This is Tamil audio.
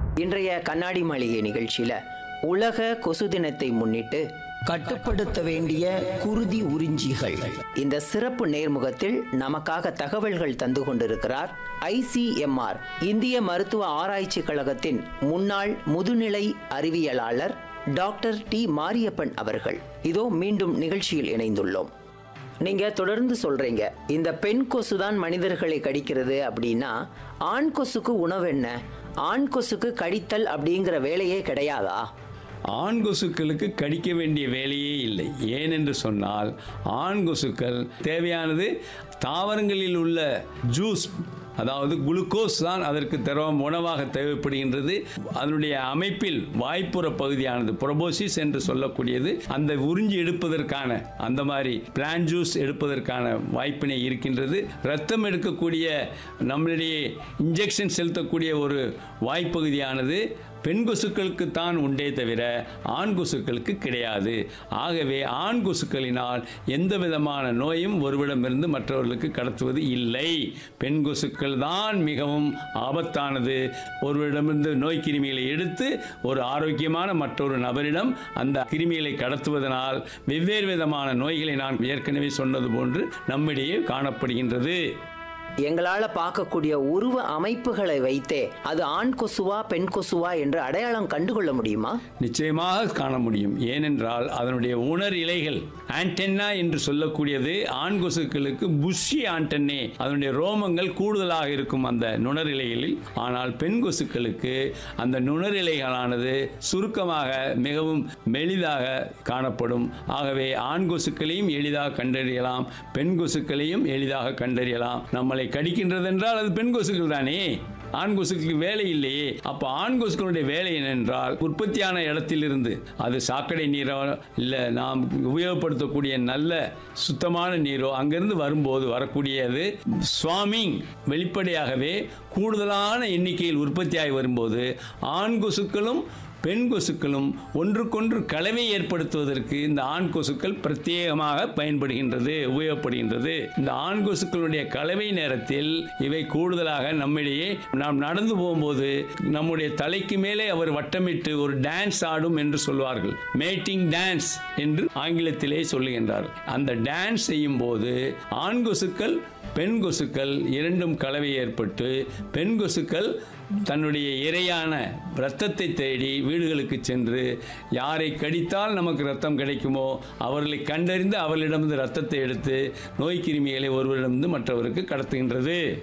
இன்றைய கண்ணாடி மாளிகை நிகழ்ச்சியில உலக கொசு தினத்தை முன்னிட்டு கட்டுப்படுத்த வேண்டிய குருதி உறிஞ்சிகள் இந்த சிறப்பு நேர்முகத்தில் நமக்காக தகவல்கள் தந்து கொண்டிருக்கிறார் ஐசிஎம்ஆர் இந்திய மருத்துவ ஆராய்ச்சி கழகத்தின் முன்னாள் முதுநிலை அறிவியலாளர் டாக்டர் டி மாரியப்பன் அவர்கள் இதோ மீண்டும் நிகழ்ச்சியில் இணைந்துள்ளோம் நீங்க தொடர்ந்து சொல்றீங்க இந்த பெண் கொசு தான் மனிதர்களை கடிக்கிறது அப்படின்னா ஆண் கொசுக்கு உணவு என்ன ஆண் கொசுக்கு கடித்தல் அப்படிங்கிற வேலையே கிடையாதா ஆண் கொசுக்களுக்கு கடிக்க வேண்டிய வேலையே இல்லை ஏனென்று சொன்னால் ஆண் கொசுக்கள் தேவையானது தாவரங்களில் உள்ள ஜூஸ் அதாவது குளுக்கோஸ் தான் அதற்கு திரவம் உணவாக தேவைப்படுகின்றது அதனுடைய அமைப்பில் வாய்ப்புற பகுதியானது புரபோசிஸ் என்று சொல்லக்கூடியது அந்த உறிஞ்சி எடுப்பதற்கான அந்த மாதிரி பிளான் ஜூஸ் எடுப்பதற்கான வாய்ப்பினை இருக்கின்றது ரத்தம் எடுக்கக்கூடிய நம்மளிடையே இன்ஜெக்ஷன் செலுத்தக்கூடிய ஒரு வாய்ப்பகுதியானது பெண் கொசுக்களுக்கு தான் உண்டே தவிர ஆண் கொசுக்களுக்கு கிடையாது ஆகவே ஆண் கொசுக்களினால் எந்த விதமான நோயும் ஒருவிடமிருந்து மற்றவர்களுக்கு கடத்துவது இல்லை பெண் கொசுக்கள் தான் மிகவும் ஆபத்தானது ஒருவரிடமிருந்து நோய் கிருமிகளை எடுத்து ஒரு ஆரோக்கியமான மற்றொரு நபரிடம் அந்த கிருமிகளை கடத்துவதனால் வெவ்வேறு விதமான நோய்களை நான் ஏற்கனவே சொன்னது போன்று நம்மிடையே காணப்படுகின்றது எங்களால பார்க்கக்கூடிய உருவ அமைப்புகளை வைத்தே அது ஆண் கொசுவா பெண் கொசுவா என்று அடையாளம் கண்டுகொள்ள முடியுமா நிச்சயமாக காண முடியும் ஏனென்றால் அதனுடைய உணர் இலைகள் ஆண்டென்னா என்று சொல்லக்கூடியது ஆண் கொசுக்களுக்கு புஷி ஆண்டென்னே அதனுடைய ரோமங்கள் கூடுதலாக இருக்கும் அந்த நுணர் இலைகளில் ஆனால் பெண் கொசுக்களுக்கு அந்த நுணர் இலைகளானது சுருக்கமாக மிகவும் மெலிதாக காணப்படும் ஆகவே ஆண் கொசுக்களையும் எளிதாக கண்டறியலாம் பெண் கொசுக்களையும் எளிதாக கண்டறியலாம் நம்மளை கடிக்கின்றது என்றால் அது பெண் கொசுக்கள் தானே ஆண் கொசுக்கு வேலை இல்லையே அப்ப ஆண் கொசுக்களுடைய வேலை என்னென்றால் உற்பத்தியான இடத்திலிருந்து அது சாக்கடை நீரோ இல்லை நாம் உபயோகப்படுத்தக்கூடிய நல்ல சுத்தமான நீரோ அங்கிருந்து வரும்போது வரக்கூடியது ஸ்வாமிங் வெளிப்படையாகவே கூடுதலான எண்ணிக்கையில் உற்பத்தியாகி வரும்போது ஆண் கொசுக்களும் பெண் கொசுக்களும் ஒன்றுக்கொன்று கலவை ஏற்படுத்துவதற்கு இந்த ஆண் கொசுக்கள் பிரத்யேகமாக பயன்படுகின்றது உபயோகப்படுகின்றது இந்த ஆண் கொசுக்களுடைய கலவை நேரத்தில் இவை கூடுதலாக நம்மிடையே நாம் நடந்து போகும்போது நம்முடைய தலைக்கு மேலே அவர் வட்டமிட்டு ஒரு டான்ஸ் ஆடும் என்று சொல்வார்கள் மேட்டிங் டான்ஸ் என்று ஆங்கிலத்திலே சொல்லுகின்றார் அந்த டான்ஸ் செய்யும் போது ஆண் கொசுக்கள் பெண் கொசுக்கள் இரண்டும் கலவை ஏற்பட்டு பெண் கொசுக்கள் தன்னுடைய இரையான இரத்தத்தை தேடி வீடுகளுக்கு சென்று யாரை கடித்தால் நமக்கு ரத்தம் கிடைக்குமோ அவர்களை கண்டறிந்து அவர்களிடமிருந்து ரத்தத்தை எடுத்து நோய் கிருமிகளை ஒருவரிடமிருந்து மற்றவருக்கு கடத்துகின்றது